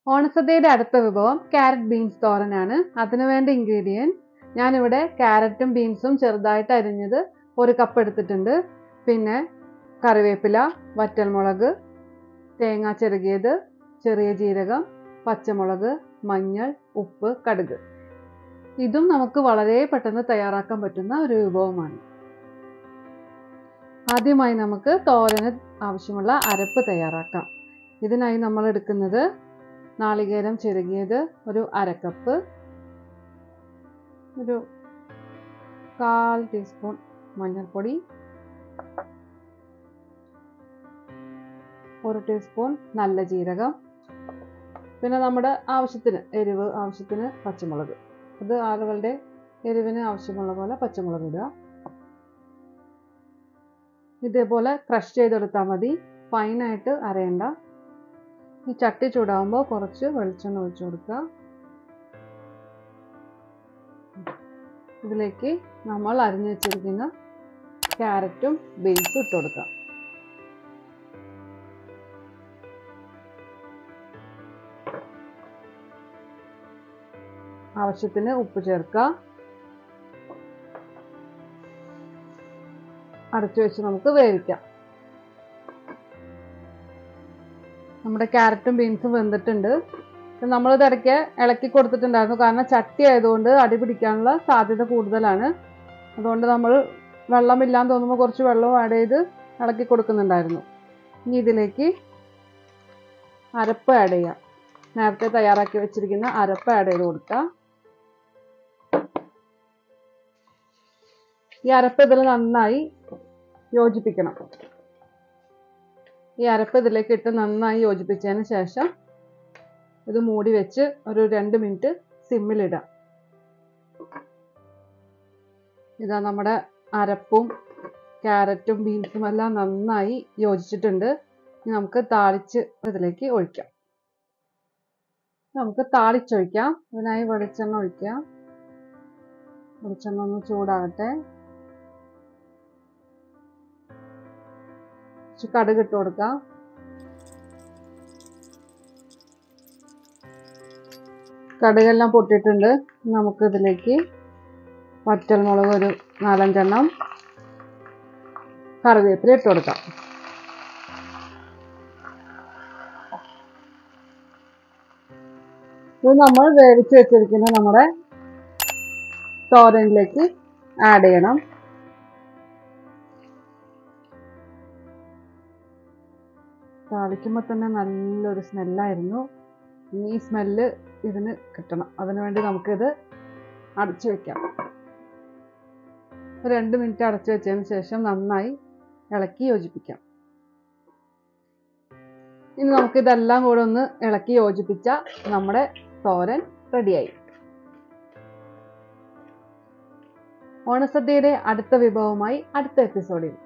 ഓണസദ്യയുടെ അടുത്ത വിഭവം carrot beans തോരനാണ് അതിനു വേണ്ട ഇൻഗ്രീഡിയൻസ് ഞാനിവിടെ ക്യാരറ്റും ബീൻസും ചെറുതായിട്ട് അരിഞ്ഞത് ഒരു കപ്പ് എടുത്തിട്ടുണ്ട് പിന്നെ കറിവേപ്പില വറ്റൽമുളക് തേങ്ങ ചെറുകിയത് ചെറിയ ജീരകം പച്ചമുളക് മഞ്ഞൾ ഉപ്പ് കടുക് ഇതും നമുക്ക് വളരെ പെട്ടെന്ന് തയ്യാറാക്കാൻ പറ്റുന്ന ഒരു വിഭവമാണ് ആദ്യമായി നമുക്ക് തോരന് ആവശ്യമുള്ള അരപ്പ് തയ്യാറാക്കാം ഇതിനായി നമ്മൾ എടുക്കുന്നത് നാളികേരം ചെറുകിയത് ഒരു അരക്കപ്പ് ഒരു കാൽ ടീസ്പൂൺ മഞ്ഞൾപ്പൊടി ഒരു ടീസ്പൂൺ നല്ല ജീരകം പിന്നെ നമ്മുടെ ആവശ്യത്തിന് എരിവ് ആവശ്യത്തിന് പച്ചമുളക് അത് ആളുകളുടെ എരിവിന് ആവശ്യമുള്ള പോലെ പച്ചമുളക് ഇടുക ഇതേപോലെ ക്രഷ് ചെയ്തെടുത്താൽ മതി ഫൈനായിട്ട് അരയണ്ട ഈ ചട്ടി ചൂടാകുമ്പോൾ കുറച്ച് വെളിച്ചെണ്ണ ഒഴിച്ചു കൊടുക്കുക ഇതിലേക്ക് നമ്മൾ അരിഞ്ഞു വെച്ചിരിക്കുന്ന ക്യാരറ്റും ബീൻസും ഇട്ട് കൊടുക്കാം ആവശ്യത്തിന് ഉപ്പ് ചേർക്കുക അടച്ചു വെച്ച് നമുക്ക് വേവിക്കാം നമ്മുടെ ക്യാരറ്റും ബീൻസും വെന്തിട്ടുണ്ട് നമ്മളിത് ഇടയ്ക്ക് ഇളക്കി കൊടുത്തിട്ടുണ്ടായിരുന്നു കാരണം ചട്ടി ആയതുകൊണ്ട് അടി പിടിക്കാനുള്ള സാധ്യത കൂടുതലാണ് അതുകൊണ്ട് നമ്മൾ വെള്ളമില്ലാന്ന് തോന്നുമ്പോൾ കുറച്ച് വെള്ളവും ആഡ് ചെയ്ത് ഇളക്കി കൊടുക്കുന്നുണ്ടായിരുന്നു ഇനി ഇതിലേക്ക് അരപ്പ് ആഡ് ചെയ്യാം നേരത്തെ തയ്യാറാക്കി വെച്ചിരിക്കുന്ന അരപ്പ് ആഡ് ചെയ്ത് കൊടുക്കാം ഈ അരപ്പ് ഇതിൽ നന്നായി യോജിപ്പിക്കണം ഈ അരപ്പ് ഇതിലേക്ക് ഇട്ട് നന്നായി യോജിപ്പിച്ചതിന് ശേഷം ഇത് മൂടി വെച്ച് ഒരു രണ്ട് മിനിറ്റ് സിമ്മിലിടാം ഇതാ നമ്മുടെ അരപ്പും ക്യാരറ്റും ബീൻസും എല്ലാം നന്നായി യോജിച്ചിട്ടുണ്ട് ഇനി നമുക്ക് താളിച്ച് ഇതിലേക്ക് ഒഴിക്കാം നമുക്ക് താളിച്ചൊഴിക്കാം അതിനായി വെളിച്ചെണ്ണ ഒഴിക്കാം വെളിച്ചെണ്ണ ഒന്ന് ചൂടാകട്ടെ കുറച്ച് കടുക് ഇട്ട് കൊടുക്കാം കടുകെല്ലാം പൊട്ടിയിട്ടുണ്ട് നമുക്ക് ഇതിലേക്ക് വറ്റൽമുളക് ഒരു നാലഞ്ചെണ്ണം കറിവേപ്പില ഇട്ട് കൊടുക്കാം ഇത് നമ്മൾ വേവിച്ച് വെച്ചിരിക്കുന്ന നമ്മുടെ തോരനിലേക്ക് ആഡ് ചെയ്യണം താളിക്കുമ്പോൾ തന്നെ നല്ലൊരു സ്മെല്ലായിരുന്നു ഇനി ഈ സ്മെല്ല് ഇതിന് കിട്ടണം അതിനുവേണ്ടി നമുക്കിത് അടച്ചു വെക്കാം രണ്ട് മിനിറ്റ് അടച്ചു വെച്ചതിന് ശേഷം നന്നായി ഇളക്കി യോജിപ്പിക്കാം ഇനി നമുക്കിതെല്ലാം കൂടെ ഒന്ന് ഇളക്കി യോജിപ്പിച്ച നമ്മുടെ തോരൻ റെഡിയായി ഓണസദ്യയുടെ അടുത്ത വിഭവമായി അടുത്ത എപ്പിസോഡിൽ